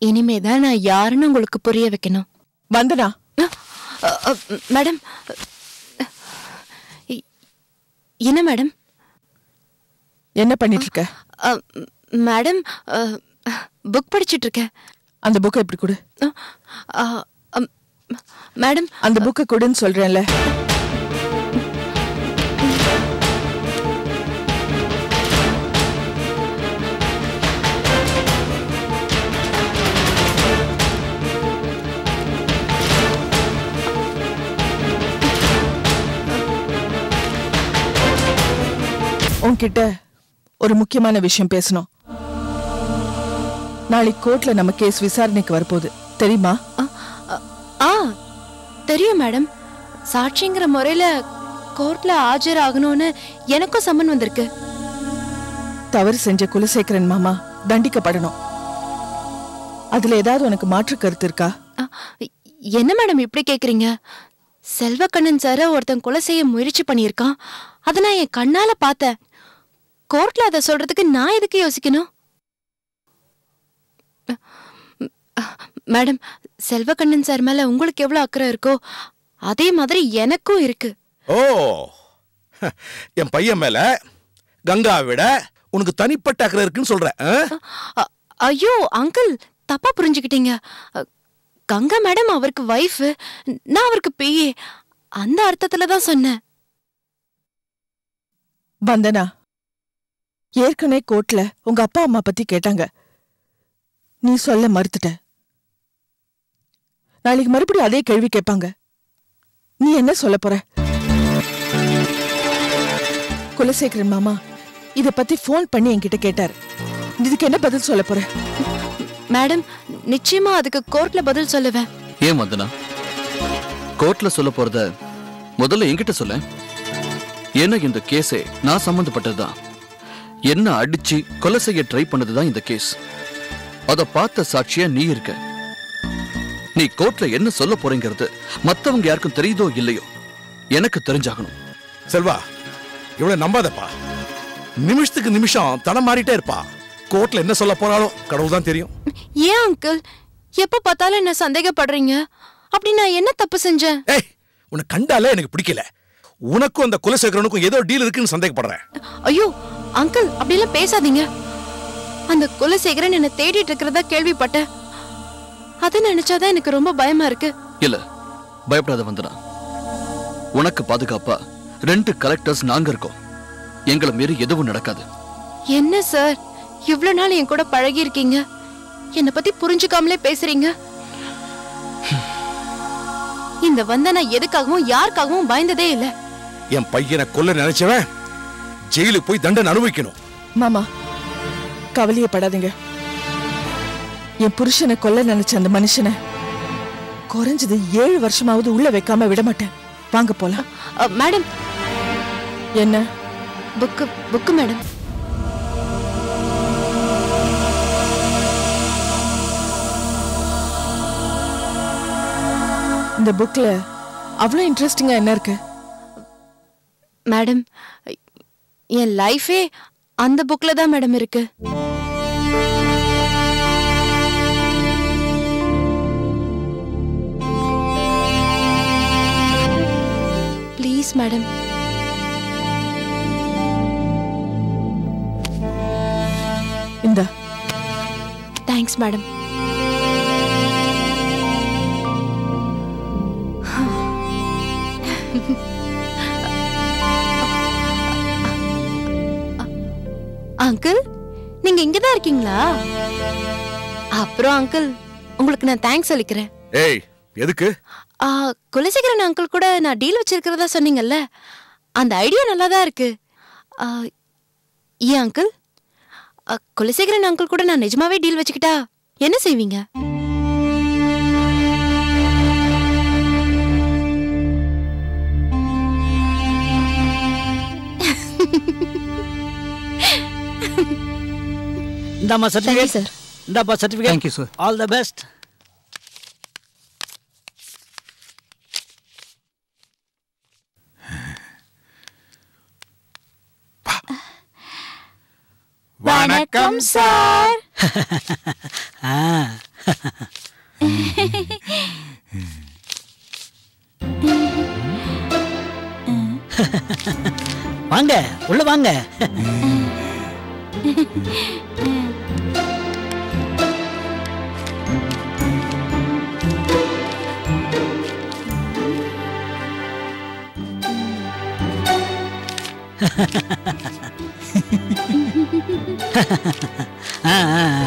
இனிமே தான் நான் யாருன்னு உங்களுக்கு புரிய வைக்கணும் வந்தனா அ, அ, அ, மேடம் இ- என்ன மேடம் என்ன பண்ணிட்டு இருக்க அ, மேடம் புக் படிச்சிட்டு இருக்கேன் அந்த புக்கை இப்படி கொடு அ, அ, அம், மேடம் அந்த புக்கை கொடுன்னு சொல்றேன்ல உன்கிட்ட ஒரு முக்கியமான விஷயம் பேசணும் நாளைக்கு கோர்ட்ல நம்ம கேஸ் விசாரணைக்கு வரப்போகுது தெரியுமா அ, அ, ஆ தெரியும் மேடம் சாட்சிங்கிற முறையில கோர்ட்ல ஆஜராகணும்னு எனக்கும் சம்மன் வந்திருக்கு தவறு செஞ்ச குலசேகரன் மாமா தண்டிக்கப்படணும் அதுல ஏதாவது உனக்கு மாற்று கருத்து இருக்கா அ, என்ன மேடம் இப்படி கேக்குறீங்க செல்வக்கண்ணன் சார ஒருத்தன் கொலை செய்ய முயற்சி பண்ணியிருக்கான் அதை நான் என் கண்ணால பார்த்தேன் கோர்ட்ல அதை சொல்றதுக்கு நான் எதுக்கு யோசிக்கணும் அ, மேடம் செல்வக்கண்ணன் சார் மேல உங்களுக்கு எவ்வளவு அக்கறை இருக்கோ அதே மாதிரி எனக்கும் இருக்கு ஓ என் பையன் மேல கங்கா விட உனக்கு தனிப்பட்ட அக்கறை இருக்குன்னு சொல்ற ஆ? அ- ஐயோ அங்கிள் தப்பா புரிஞ்சுக்கிட்டீங்க அ, கங்கா மேடம் அவருக்கு வைஃப் நான் அவருக்கு பேயே அந்த அர்த்தத்துல தான் சொன்னேன் வந்தனா ஏற்கனவே கோர்ட்ல உங்க அப்பா அம்மா பத்தி கேட்டாங்க நீ சொல்ல மறுத்துட்ட நாளைக்கு மறுபடியும் அதே கேள்வி கேட்பாங்க நீ என்ன சொல்ல போற குலசேகரன் மாமா இத பத்தி ஃபோன் பண்ணி என்கிட்ட கேட்டாரு இதுக்கு என்ன பதில் சொல்ல போற மேடம் நிச்சயமா அதுக்கு கோர்ட்ல பதில் சொல்லுவேன் ஏன் வந்தனா கோர்ட்ல சொல்ல போறத முதல்ல என்கிட்ட சொல்ல ஏன்னா இந்த கேஸே நான் சம்பந்தப்பட்டதுதான் என்ன அடிச்சு கொலை செய்ய ட்ரை பண்ணதுதான் இந்த கேஸ் அத பார்த்த சாட்சியா நீ இருக்க நீ கோர்ட்ல என்ன சொல்ல போறீங்கிறது மத்தவங்க யாருக்கும் தெரியுதோ இல்லையோ எனக்கு தெரிஞ்சாகணும் செல்வா இவ்வளவு நம்பாதப்பா நிமிஷத்துக்கு நிமிஷம் தடம் மாறிட்டே இருப்பா கோர்ட்ல என்ன சொல்ல போறாலும் கடவுள் தான் தெரியும் ஏன் அங்கிள் எப்ப பார்த்தாலும் என்ன சந்தேகப்படுறீங்க அப்படி நான் என்ன தப்பு செஞ்சேன் ஏய் உன்னை கண்டாலே எனக்கு பிடிக்கல உனக்கும் அந்த குலசேகரனுக்கும் ஏதோ டீல் இருக்குன்னு சந்தேகப்படுறேன் ஐயோ அங்கிள் அப்படிலாம் பேசாதீங்க அந்த குலசேகரன் என்ன தேடிட்டு இருக்கிறதா கேள்விப்பட்டேன் அதை நினைச்சாதான் எனக்கு ரொம்ப பயமா இருக்கு இல்ல பயப்படாத வந்தனா உனக்கு பாதுகாப்பா ரெண்டு கலெக்டர்ஸ் நாங்க இருக்கோம் எங்களை மீறி எதுவும் நடக்காது என்ன சார் இவ்வளவு நாள் என் கூட பழகி இருக்கீங்க என்ன பத்தி புரிஞ்சுக்காமலே பேசுறீங்க இந்த வந்த நான் எதுக்காகவும் யாருக்காகவும் பயந்ததே இல்ல என் பையனை கொல்ல நினைச்சவன் ஜெயிலுக்கு போய் தண்டனை அனுபவிக்கணும் மாமா கவலையப்படாதீங்க என் புருஷனை கொல்ல நினைச்ச அந்த மனுஷனை குறைஞ்சது ஏழு வருஷமாவது உள்ள வைக்காம விட மாட்டேன் வாங்க போலாம் அ, மேடம் என்ன புக்கு புக்கு மேடம் இந்த புக்ல அவ்வளவு இன்ட்ரெஸ்டிங்கா என்ன இருக்கு மேடம் என் லைஃபே அந்த புக்ல தான் மேடம் இருக்கு ப்ளீஸ் மேடம் இந்த தேங்க்ஸ் மேடம் அங்கிள் நீங்க இங்கதான் இருக்கீங்களா அப்புறம் அங்கிள் உங்களுக்கு நான் தேங்க்ஸ் சொல்லிக்கிறேன் ஏய் எதுக்கு ஆ, குலசேகரன் அங்கிள் கூட நான் டீல் வச்சிருக்கிறதா சொன்னீங்கல்ல அந்த ஐடியா நல்லா தான் இருக்கு ஆ, ஏன் அங்கிள் ஆ, குலசேகரன் அங்கிள் கூட நான் நிஜமாவே டீல் வச்சுக்கிட்டா என்ன செய்வீங்க இந்தாம்மா தேங்க்யூ சர்டிஃபிகேட் சார் இந்தாப்பா certificate Thank you, sir. All the best வணக்கம் சார் ஆ வாங்க உள்ள வாங்க ஆ, ஆ, ஆ.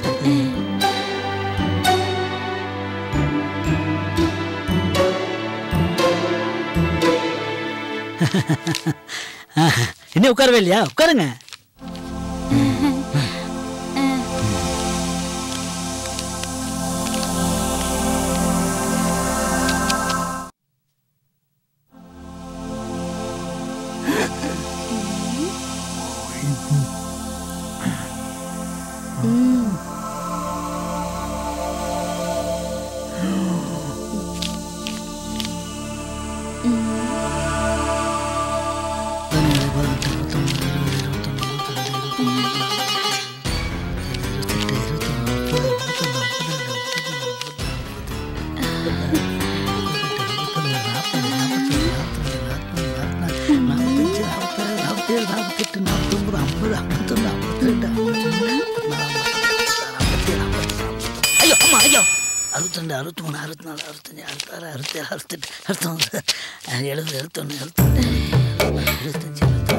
இன்னும் உட்காரவே இல்லையா உட்காருங்க ஐயோ அம்மா ஐயோ அறுபத்திரெண்டு அறுபத்தி மூணு அறுபத்தி நாலு அறுபத்தஞ்சு அறுபத்தாறு அறுபத்தேழு அறுபத்தெட்டு அறுபத்தொன்று எழுபது எழுபத்தொன்று எழுபத்தொன்று எழுபத்தஞ்சு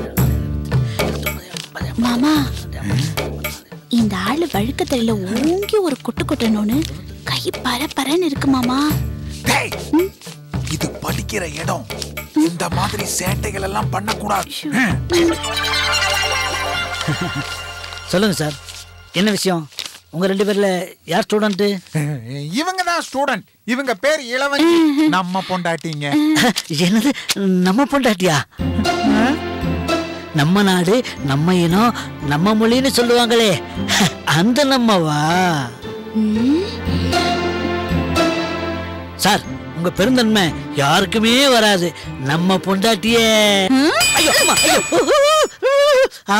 மாமா இந்த ஆளு வழுக்கத்தலையில ஓங்கி ஒரு கொட்டு கொட்டணும்னு கை பரபரன்னு இருக்கு மாமா டேய், இது படிக்கிற இடம் இந்த மாதிரி சேட்டைகள் எல்லாம் பண்ணக்கூடாது ம். சொல்லுங்க சார் என்ன விஷயம் உங்க ரெண்டு பேர்ல யார் ஸ்டூடெண்ட்டு இவங்க தான் ஸ்டூடெண்ட் இவங்க பேர் இளவஞ்சி நம்ம பொண்டாட்டிங்க என்னது நம்ம பொண்டாட்டியா நம்ம நாடு நம்ம இனம் நம்ம மொழின்னு சொல்லுவாங்களே அந்த நம்மவா சார் உங்க பெருந்தன்மை யாருக்குமே வராது நம்ம பொண்டாட்டியே ஐயோ அம்மா, ஐயோ ஆ!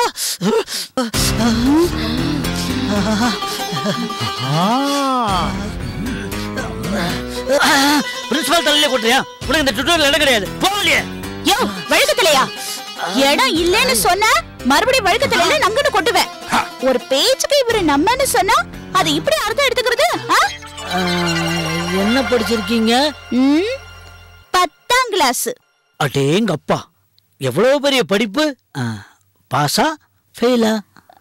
ஆ, பிரின்சிபால் தலையில கொட்டுறியா உனக்கு இந்த டுட்டோரியல் இடம் கிடையாது போகலையே யோ வழுக்கத்தலையா இடம் இல்லைன்னு சொன்ன மறுபடியும் வழுக்கத்தலையில நங்குன்னு கொட்டுவேன் ஒரு பேச்சுக்கு இவரு நம்மன்னு சொன்னா அது இப்படி அர்த்தம் எடுத்துக்கிறது ஆ? ஆ, என்ன படிச்சிருக்கீங்க ம், பத்தாம் கிளாஸ் அடேங்கப்பா எவ்வளவு பெரிய படிப்பு ஆ, பாஸா ஃபெயிலா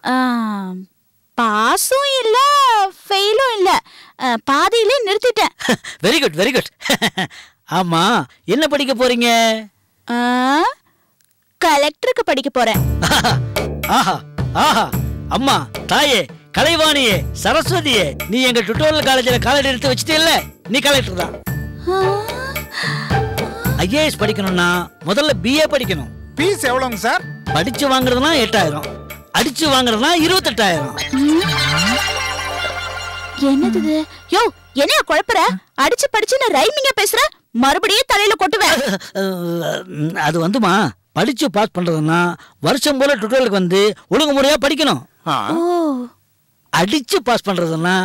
பாஸும் இல்ல ஃபெயிலும் இல்ல ஆ, பாதியிலே நிறுத்திட்டேன் வெரி குட் வெரி குட் ஆமா என்ன படிக்க போறீங்க ஆ, கலெக்டருக்கு படிக்க போறேன் ஆஹா ஆஹா அம்மா தாயே கலைவாணியே சரஸ்வதியே நீ எங்க டுட்டோரியல் காலேஜில் காலேஜ் எடுத்து வச்சிட்டில்ல நீ கலெக்டர் தான் ஐஏஎஸ் படிக்கணும்னா முதல்ல பிஏ படிக்கணும் பீஸ் எவ்வளோங்க சார் படிச்சு வாங்குறதுனா எட்டாயிரம் அடிச்சு வாங்குறதுனா இருபத்தெட்டாயிரம் என்னது இது? யோ என்னைய குழப்பற அடிச்சு படிச்சுன்னு ரைமிங்க பேசுற மறுபடியும் தலையில கொட்டுவேன் அஹ், அது வந்துமா படிச்சு பாஸ் பண்றதுன்னா வருஷம் போல டுட்டோரியலுக்கு வந்து ஒழுங்குமுறையா படிக்கணும் ஆ, ஓ அடிச்சு பாஸ் பண்றதுன்னா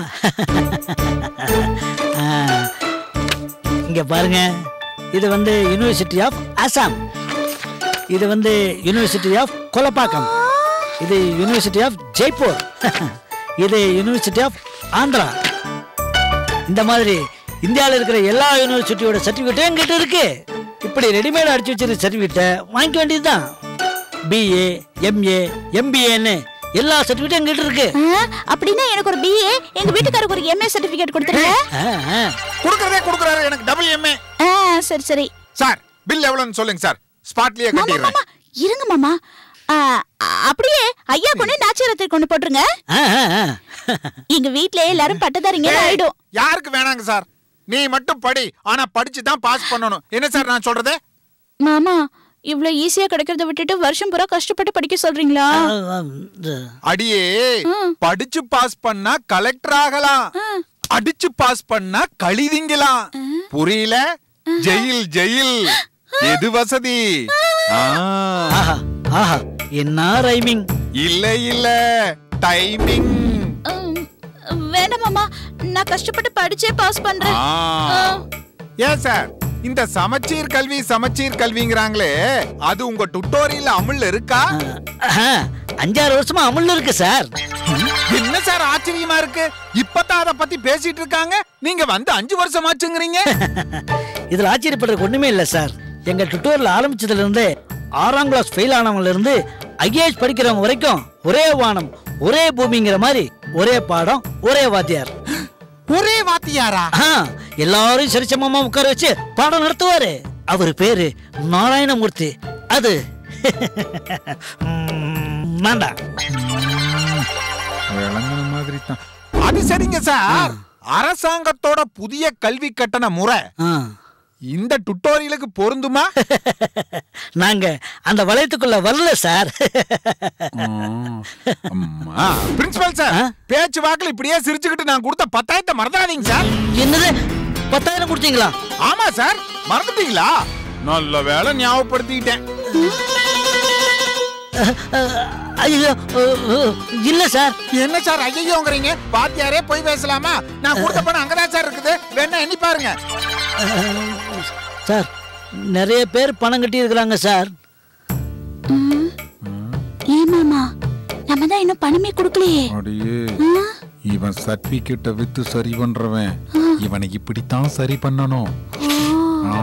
அஹ், இங்க பாருங்க இது வந்து யுனிவர்சிட்டி ஆஃப் அசாம் இது வந்து யுனிவர்சிட்டி ஆஃப் கொலப்பாக்கம் இது யுனிவர்சிட்டி ஆஃப் ஜெய்ப்பூர் இது யூனிவர்சிட்டி ஆஃப் ஆந்திரா இந்த மாதிரி இந்தியாவில் இருக்கிற எல்லா யூனிவர்சிட்டியோட சர்டிஃபிகேட்டும் எங்கிட்ட இருக்கு இப்படி ரெடிமேட் அடிச்சு வச்சிருக்க சர்டிஃபிகேட்டை வாங்கிக்க வேண்டியதுதான் பிஏ எம்ஏ எம்பிஏன்னு எல்லா சர்டிஃபிகேட்டும் எங்கிட்ட இருக்கு ஆ, அப்படின்னா எனக்கு ஒரு பிஏ எங்க வீட்டுக்காரருக்கு ஒரு எம்ஏ சர்டிபிகேட் கொடுத்துருங்க ஆ, ஆ. கொடுக்கறதே கொடுக்குறாரு எனக்கு டபுள் எம்ஏ ஆ, சரி சரி சார் பில் எவ்வளோன்னு சொல்லுங்க சார் ஸ்பாட்லயே மாமா கட்டிடுறேன் மாமா இருங்க மாமா ஆ, அப்படியே ஐயா கொண்டு நாச்சியாரத்துக்கு கொண்டு போட்டுருங்க ஆ, ஆ, ஆ. எங்க வீட்ல எல்லாரும் பட்டதாரிங்க ஏய், ஆயிடும் யாருக்கு வேணாங்க சார் நீ மட்டும் படி ஆனா படிச்சு தான் பாஸ் பண்ணணும் என்ன சார் நான் சொல்றது மாமா இவ்ளோ ஈஸியா கிடைக்கிறத விட்டுட்டு வருஷம் பூரா கஷ்டப்பட்டு படிக்க சொல்றீங்களா ஆ, ஆ, இந்த அடியே படிச்சு பாஸ் பண்ணா கலெக்டர் ஆகலாம் அடிச்சு பாஸ் பண்ணா கழிதிங்கலாம் புரியல ஜெயில் ஜெயில் எது வசதி ஆ, ஆஹா ஆஹா என்ன ரைமிங் இல்ல இல்ல டைமிங் ம், வேணாம் மாமா நான் கஷ்டப்பட்டு படிச்சே பாஸ் பண்றேன் ஆ. ஏன் சார் இந்த சமச்சீர் கல்வி சமச்சீர் கல்விங்கிறாங்களே அது உங்க டுட்டோரியல் அமுல்ல இருக்கா ஆஹா, அஞ்சாறு வருஷமா அமுல்ல இருக்கு சார் என்ன சார் ஆச்சரியமா இருக்கு இப்பதான் அத பத்தி பேசிட்டு இருக்காங்க நீங்க வந்து அஞ்சு வருஷம் ஆச்சுங்கிறீங்க இதுல ஆச்சரியப்படுறதுக்கு ஒண்ணுமே இல்ல சார் எங்க டுட்டோரியல் ஆரம்பிச்சதுல இருந்து ஆறாம் கிளாஸ் ஃபெயில் ஆனவங்கல இருந்து ஐஏஎஸ் படிக்கிறவங்க வரைக்கும் ஒரே வானம் ஒரே பூமிங்கிற மாதிரி ஒரே பாடம் ஒரே வாத்தியார் ஒரே வாத்தியாரா ஆ, எல்லாரும் சரிசமமா உட்கார வச்சு பாடம் நடத்துவாரு அவர் பேரு நாராயணமூர்த்தி அது ம், நான்தான் விளங்குன மாதிரி தான் அது சரிங்க சார் அரசாங்கத்தோட புதிய கல்வி கட்டண முறை ஆ. இந்த டுட்டோரியலுக்கு பொருந்துமா நாங்க அந்த வளையத்துக்குள்ள வரல சார் பிரின்சிபல் சார் ஆ? பேச்சு வாக்குல இப்படியே சிரிச்சுக்கிட்டு நான் கொடுத்த பத்தாயிரத்தை மறந்துடாதீங்க சார் என்னது பத்தாயிரம் கொடுத்தீங்களா ஆமா சார் மறந்துட்டீங்களா நல்ல வேலை ஞாபகப்படுத்திக்கிட்டேன் ஐயோ இல்ல சார் என்ன சார் ஐயோங்கிறீங்க பாத்தியாரே போய் பேசலாமா நான் கொடுத்த பணம் அங்கதான் சார் இருக்குது வேணா எண்ணி பாருங்க சார் நிறைய பேர் பணம் கட்டி இருக்கிறாங்க சார் ஏன் மாமா நம்ம தான் இன்னும் பணமே கொடுக்கலையே அடியே ஆ? இவன் சர்டிபிகேட்டை வித்து சரி பண்றவன் இவனை இப்படித்தான் சரி பண்ணணும் ஆ.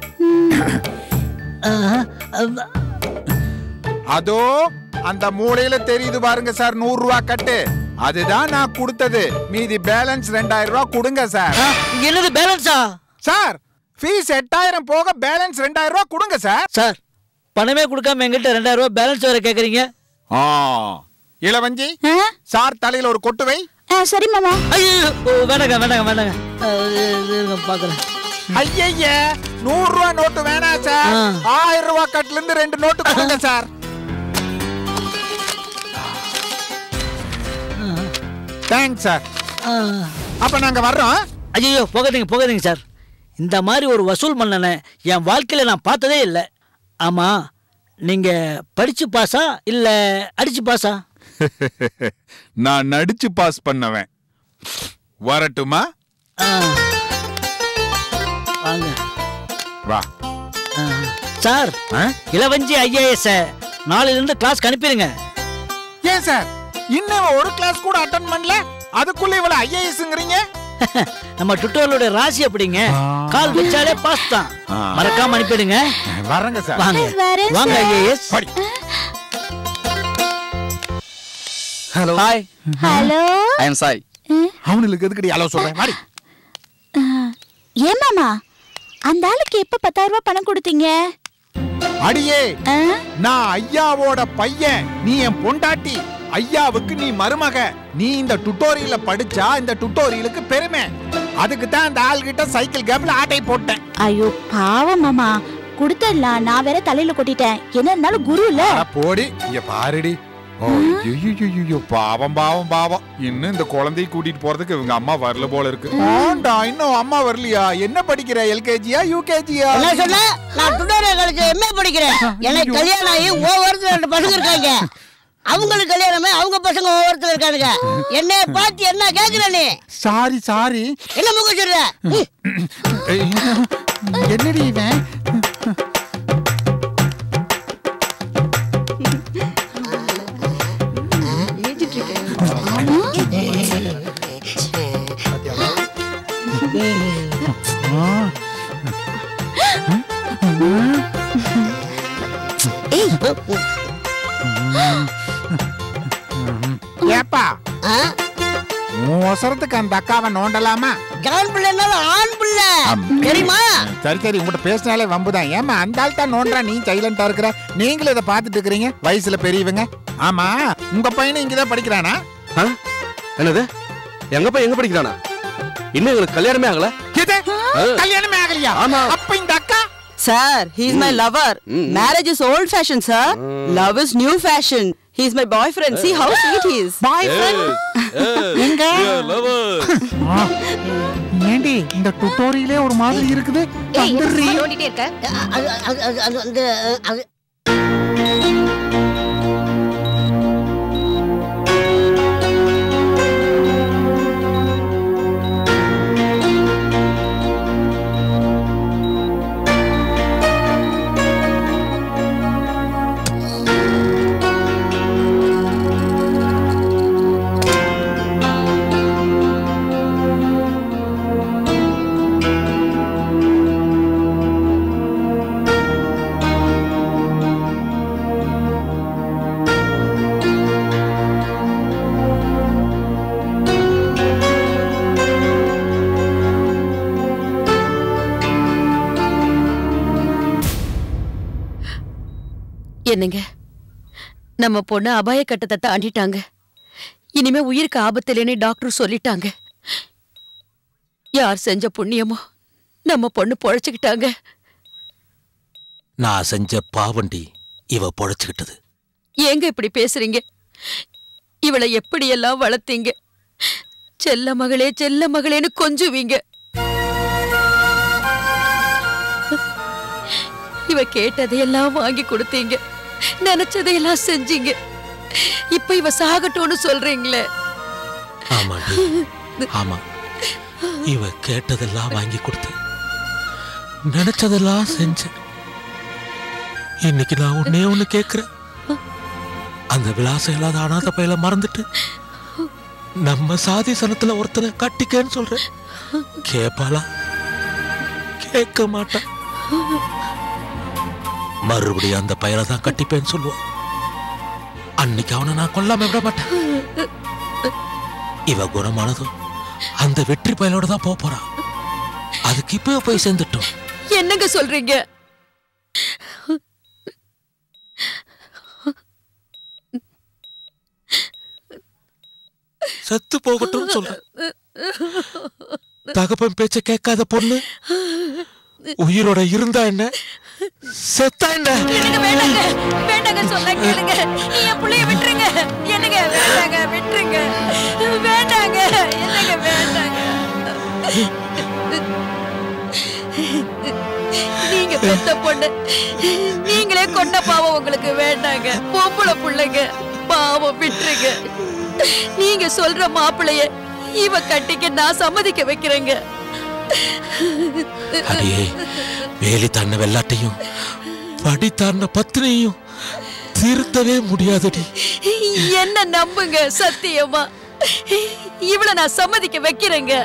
அஹ், அஹ், அதோ அந்த மூலையில தெரியுது பாருங்க சார் நூறு ரூபாய் கட்டு அதுதான் நான் கொடுத்தது மீதி பேலன்ஸ் ரெண்டாயிரம் ரூபாய் கொடுங்க சார் அஹ், என்னது பேலன்ஸா சார் ஃபீஸ் எட்டாயிரம் போக பேலன்ஸ் ரெண்டாயிரம் ரூபாய் கொடுங்க சார் சார் பணமே கொடுக்காம எங்கிட்ட ரெண்டாயிரம் ரூபாய் பேலன்ஸ் வேற கேக்குறீங்க ஆ இளவஞ்சி ஆ? சார் தலையில ஒரு கொட்டு வை ஆ, சரி மாமா ஐயோ வேண்டாங்க வேண்டாங்க வேண்டாங்க அஹ், இது இருங்க, பாக்குறேன் ஐயய்ய நூறு ரூபாய் நோட்டு வேணாம் சார் ஆ. ஆயிரம் ரூபாய் கட்டுல இருந்து ரெண்டு நோட்டு கொடுங்க சார் தேங்க்ஸ் சார் அஹ், அப்ப நாங்க வர்றோம் ஐயோ போகாதீங்க போகாதீங்க சார் இந்த மாதிரி ஒரு வசூல் மன்னனை என் வாழ்க்கையில நான் பார்த்ததே இல்லை ஆமா நீங்க படிச்சு பாஸா இல்ல அடிச்சு பாஸா நான் நடிச்சு பாஸ் பண்ணவன் வரட்டுமா ஆ. வாங்க வா ஆ. சார் ஆ? இளவஞ்சி ஐஏஎஸ் நாளையில இருந்து கிளாஸ்க்கு அனுப்பிடுங்க ஏன் சார் இன்னும் ஒரு கிளாஸ் கூட அட்டன் பண்ணல அதுக்குள்ள இவ்வளவு ஐஏஎஸ்ங்கிறீங்க நம்ம டுட்டோரியலோட ராசி அப்படிங்க கால் வச்சாலே பாஸ் தான் ஆ. மறக்காம அனுப்பிடுங்க வரங்க சார் வாங்க வரேன் வாங்க சார். ஐஏஎஸ் படி hello hi hello I am Sai அவனுக்கு எதுக்கடி அளவு சொல்றேன் மாடி ஏன் மாமா அந்த ஆளுக்கு எப்ப பத்தாயிரம் ரூபாய் பணம் கொடுத்தீங்க அடியே ஆ? நான் ஐயாவோட பையன் நீ என் பொண்டாட்டி ஐயாவுக்கு நீ மருமக நீ இந்த டுட்டோரியல படிச்சா இந்த டுட்டோரியலுக்கு பெருமை அதுக்கு தான் அந்த ஆள்கிட்ட சைக்கிள் கேப்ல ஆட்டை போட்டேன் ஐயோ பாவம் மாமா கொடுத்துடலாம் நான் வேற தலையில கொட்டிட்டேன் என்ன இருந்தாலும் குரு இல்ல அட போடி இங்க பாருடி ஓ, ஐயையையையோ, பாவம் பாவம் பாவம் இன்னும் இந்த குழந்தைய கூட்டிட்டு போறதுக்கு இவங்க அம்மா வரல போல இருக்கு ஆண்டா இன்னும் அம்மா வரலையா என்ன படிக்கிற எல்கேஜியா யூகேஜியா என்ன சொன்ன நான் டுடோரியல் காலேஜ் எம்ஏ படிக்கிறேன் எனக்கு கல்யாணம் ஆகி ஒவ்வொருத்தர் ரெண்டு பசங்க இருக்காங்க அவங்களுக்கு கல்யாணமே அவங்க பசங்க ஒவ்வொருத்தர் இருக்கானுங்க என்னைய பார்த்து என்ன கேக்குற நீ சாரி சாரி என்ன முக சொல்ற என்னடி இவன் ஏப்பா ஆ? உன் அவசரத்துக்கு அந்த அக்காவை நோண்டலாமா ஜான் பிள்ளைனாலும் ஆண் பிள்ளை தெரியுமா சரி சரி உங்கள்கிட்ட பேசினாலே வம்புதான் ஏமா அந்த ஆள் தான் நோன்றா நீ சைலண்டா இருக்கிற நீங்களும் இதை பார்த்துட்டு இருக்கிறீங்க வயசுல பெரியவங்க ஆமா உங்க பையனும் இங்கதான் படிக்கிறானா ஆ? என்னது எங்க போய் எங்க படிக்கிறானா இன்னும் எங்களுக்கு கல்யாணமே ஆகல இது கல்யாணமே ஆகலையா ஆமா. அப்ப இந்த அக்கா Sir, he's my lover. Marriage is old fashioned, sir. Love is new fashion. He's my boyfriend. See how sweet he is. எங்க ஏண்டி இந்த டுட்டோரியலே ஒரு மாதிரி இருக்குது வந்துடுறீ. அது அது அது அது வந்து அது என்னங்க நம்ம பொண்ணு அபாய கட்டத்தை தாண்டிட்டாங்க இனிமே உயிருக்கு ஆபத்து இல்லைன்னு டாக்டர் சொல்லிட்டாங்க யார் செஞ்ச புண்ணியமோ நம்ம பொண்ணு பொழைச்சுக்கிட்டாங்க நான் செஞ்ச பாவண்டி இவ பொழைச்சுக்கிட்டது ஏங்க இப்படி பேசுறீங்க இவளை எப்படியெல்லாம் வளர்த்தீங்க செல்ல மகளே செல்ல மகளேன்னு கொஞ்சுவீங்க இவ கேட்டதையெல்லாம் வாங்கி கொடுத்தீங்க நினைச்சதையெல்லாம் செஞ்சீங்க இப்ப இவ சாகட்டும்னு சொல்றீங்களே ஆமாண்டி ஆமா இவ கேட்டதெல்லாம் வாங்கி கொடுத்து நினைச்சதெல்லாம் செஞ்சேன் இன்னைக்கு நான் ஒன்னே ஒண்ணு கேக்குறேன் அந்த விலாசம் இல்லாத அனாத பையில மறந்துட்டு நம்ம சாதி சனத்துல ஒருத்தனை கட்டிக்கன்னு சொல்றேன் கேப்பாளா கேட்க மாட்டான் மறுபடியும் அந்த பையனை தான் கட்டிப்பேன்னு சொல்லுவான் அன்னைக்கு அவனை நான் கொல்லாம விட மாட்டேன் இவ குணமானதும் அந்த வெற்றி பயலோட தான் போக போறா அதுக்கு இப்ப போய் சேர்ந்துட்டோம் என்னங்க சொல்றீங்க செத்து போகட்டும் சொல்றேன் தகப்பன் பேச்ச கேட்காத பொண்ணு உயிரோட இருந்தா என்ன செத்தா என்ன என்னங்க வேண்டாங்க வேண்டாங்க சொன்னா கேளுங்க நீ என் புள்ளைய விட்டுருங்க என்னங்க வேண்டாங்க விட்டுருங்க வேண்டாங்க என்னங்க வேண்டாங்க நீங்க பெத்த பொண்ணு நீங்களே கொண்ட பாவம் உங்களுக்கு வேண்டாங்க பொம்பளை புள்ளைங்க பாவம் விட்டுருங்க நீங்க சொல்ற மாப்பிளைய இவ கட்டிக்க நான் சம்மதிக்க வைக்கிறேங்க அடியே வேலி தாண்ட வெள்ளாட்டையும் படி தாண்ட பத்தினையும் திருத்தவே முடியாதடி என்ன நம்புங்க சத்தியமா இவள நான் சம்மதிக்க வைக்கிறேங்க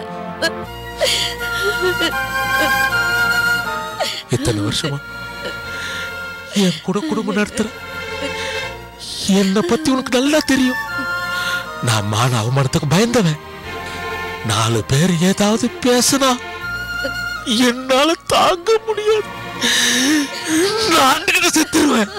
இத்தனை வருஷமா என் கூட குடும்பம் நடத்துற என்னை பத்தி உனக்கு நல்லா தெரியும் நான் மான அவமானத்துக்கு பயந்தவன் நாலு பேர் ஏதாவது பேசினா என்னால தாங்க முடியாது நான் செத்துருவேன்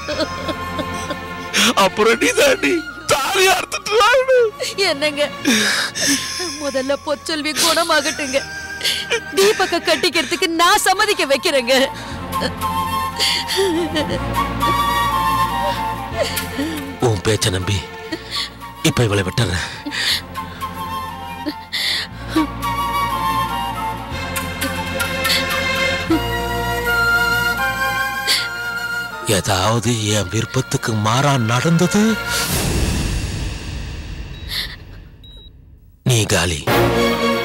அப்புறம் நீ தாண்டி தாலி அறுத்துட்டு என்னங்க முதல்ல பொச்சொல்வி குணமாகட்டுங்க தீபக்க கட்டிக்கிறதுக்கு நான் சம்மதிக்க வைக்கிறேங்க உன் பேச்ச நம்பி இப்ப இவளை விட்டுறேன் ஏதாவது என் விருப்பத்துக்கு மாறா நடந்தது நீ காலி